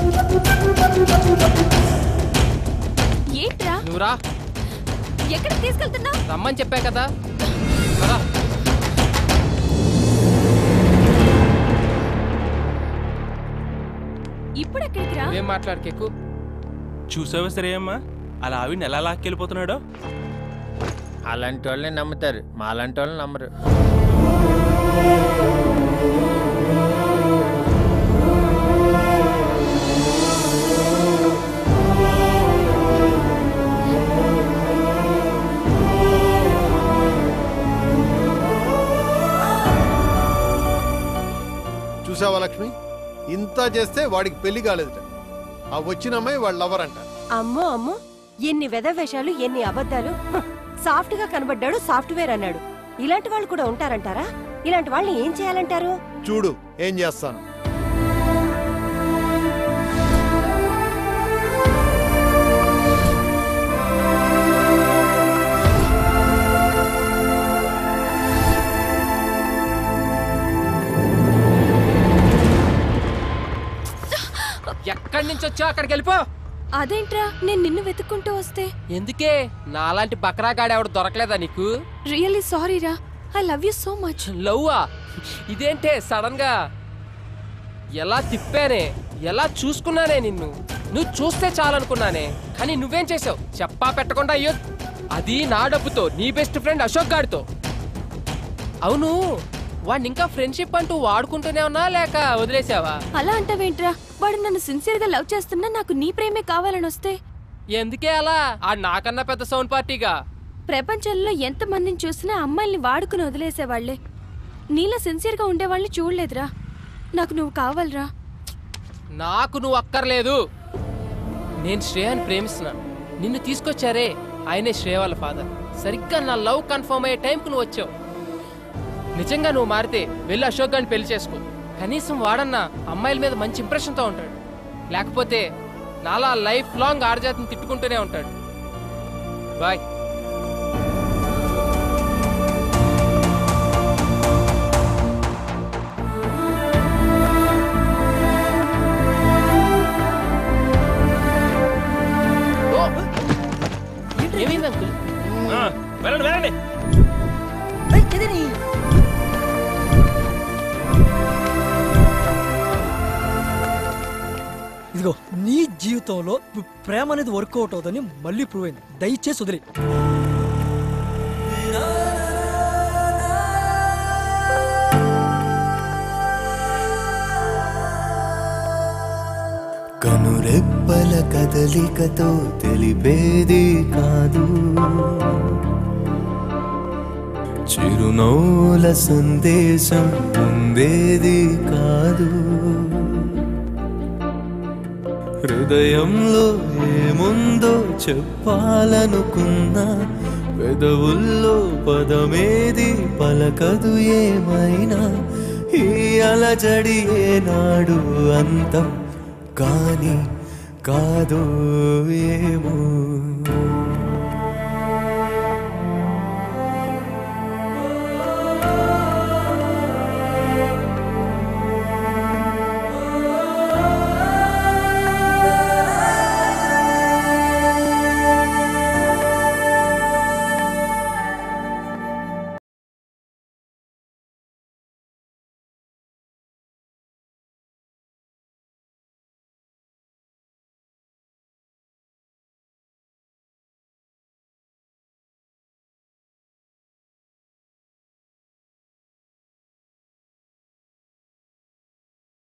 ఏంట్రా నువ్వు రా ఎక్కడ తీసుకెళ్తున్నా రమ్మని చెప్పా కదా రా ఇప్పుడు ఎక్కడికి రా ఏం మాట్లాడకెక్కు చూసావా శ్రేయమ్మ అలా ఆవిడని ఎలా లాక్కెళ్ళిపోతున్నాడో అలాంటి వాళ్ళని నమ్ముతారు మాలాంటి వాళ్ళని నమ్మరు చూసావా లక్ష్మి ఇంత చేస్తే వాడికి పెళ్లి కాలేదుట ఆ వచ్చిన అమ్మాయి వాళ్ళ లవర్ అంట అమ్మో అమ్మో ఎన్ని వెధవేషాలు ఎన్ని అబద్ధాలు హ్, సాఫ్ట్ గా కనబడ్డాడు సాఫ్ట్వేర్ అన్నాడు ఇలాంటి వాళ్ళు కూడా ఉంటారంటారా ఇలాంటి వాళ్ళని ఏం చేయాలంటారు చూడు ఏం చేస్తాను ఎక్కడి నుంచి వచ్చావు అక్కడికి వెళ్ళిపో అదేంట్రా నేను నిన్ను వెతుక్కుంటూ వస్తే ఎందుకే నాలాంటి బకరాగాడు ఎవడు దొరకలేదా నీకు రియల్లీ సారీ రా I love you so much లవ్వా ఇదేంటే సడన్ గా ఎలా తిప్పానే ఎలా చూసుకున్నానే నిన్ను నువ్వు చూస్తే చాలనుకున్నానే కానీ నువ్వేం చేసావు చెప్పా పెట్టకుండా అయ్యో అది నా డబ్బుతో నీ బెస్ట్ ఫ్రెండ్ అశోక్ గాడితో అవును వాడిని ఇంకా ఫ్రెండ్షిప్ అంటూ వాడుకుంటూనే ఉన్నా లేక వదిలేసావా అలా అంటావేంట్రా వాడు నన్ను సిన్సియర్ గా లవ్ చేస్తున్నా నాకు నీ ప్రేమే కావాలని వస్తే ఎందుకే అలా ఆ నాకన్నా పెద్ద సౌండ్ పార్టీగా ప్రపంచంలో ఎంత మందిని చూసినా అమ్మాయిల్ని వాడుకుని వదిలేసేవాళ్లే నీలా సిన్సియర్ గా ఉండేవాళ్ళని చూడలేదురా నాకు నువ్వు కావాలరా నాకు నువ్వు అక్కర్లేదు నేను శ్రేయాని ప్రేమిస్తున్నాను నిన్ను తీసుకొచ్చారే ఆయనే శ్రేయ వాళ్ళ ఫాదర్ సరిగ్గా నా లవ్ కన్ఫర్మ్ అయ్యే టైంకి నువ్వు వచ్చావు నిజంగా నువ్వు మారితే వెళ్ళి అశోక్ గారిని పెళ్లి చేసుకో కనీసం వాడన్నా అమ్మాయిల మీద మంచి ఇంప్రెషన్తో ఉంటాడు లేకపోతే నాలా లైఫ్ లాంగ్ ఆడజాతిని తిట్టుకుంటూనే ఉంటాడు బాయ్ ఓ! ఏమైంది అంకుల్ ఆ, వెళ్ళండి వెళ్ళండి ఇదిగో నీ జీవితంలో ఇప్పుడు ప్రేమ అనేది వర్కౌట్ అవుతుందని మళ్ళీ ప్రూవ్ అయింది దయచేసి వదిలే కనురెప్పల కదలికతో తెలిపేది కాదు చిరునవ్వుల సందేశం పొందేది కాదు హృదయంలో ఏముందో చెప్పాలనుకున్నా పెదవుల్లో పదమేది పలకదు ఏమైనా ఈ అలజడి ఏనాడు అంతం కాని కాదో ఏమో